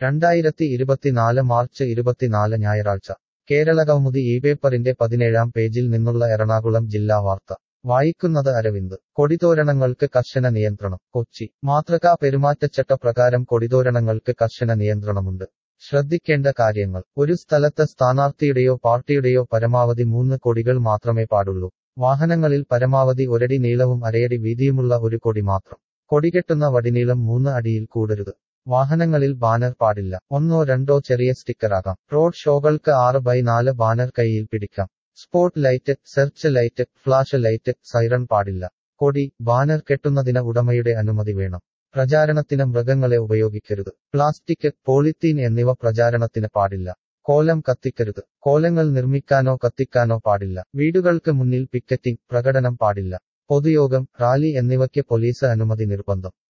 രണ്ടായിരത്തി ഇരുപത്തിനാല് മാർച്ച് ഇരുപത്തിനാല് ഞായറാഴ്ച കേരളകൗമുദി ഈ പേപ്പറിന്റെ പതിനേഴാം പേജിൽ നിന്നുള്ള എറണാകുളം ജില്ലാ വാർത്ത വായിക്കുന്നത് അരവിന്ദ് കൊടിതോരണങ്ങൾക്ക് കർശന നിയന്ത്രണം കൊച്ചി മാതൃകാ പെരുമാറ്റച്ചട്ട പ്രകാരം കൊടിതോരണങ്ങൾക്ക് കർശന നിയന്ത്രണമുണ്ട് ശ്രദ്ധിക്കേണ്ട കാര്യങ്ങൾ ഒരു സ്ഥലത്ത് സ്ഥാനാർത്ഥിയുടെയോ പാർട്ടിയുടെയോ പരമാവധി മൂന്ന് കൊടികൾ മാത്രമേ പാടുള്ളൂ വാഹനങ്ങളിൽ പരമാവധി ഒരടി നീളവും അരയടി വീതിയുമുള്ള ഒരു കൊടി മാത്രം കൊടികെട്ടുന്ന വടിനീളം മൂന്ന് അടിയിൽ കൂടരുത് വാഹനങ്ങളിൽ ബാനർ പാടില്ല ഒന്നോ രണ്ടോ ചെറിയ സ്റ്റിക്കറാകാം റോഡ് ഷോകൾക്ക് ആറ് ബൈ നാല് ബാനർ കൈയിൽ പിടിക്കാം spotlight searchlight flashlight siren പാടില്ല കൊടി ബാനർ കെട്ടുന്നതിന് ഉടമയുടെ അനുമതി വേണം പ്രചാരണത്തിന് മൃഗങ്ങളെ ഉപയോഗിക്കരുത് പ്ലാസ്റ്റിക് പോളിത്തീൻ എന്നിവ പ്രചാരണത്തിന് പാടില്ല കോലം കത്തിക്കരുത് കോലങ്ങൾ നിർമ്മിക്കാനോ കത്തിക്കാനോ പാടില്ല വീടുകൾക്ക് മുന്നിൽ പിക്കറ്റിംഗ് പ്രകടനം പാടില്ല പൊതുയോഗം റാലി എന്നിവയ്ക്ക് പോലീസ് അനുമതി നിർബന്ധം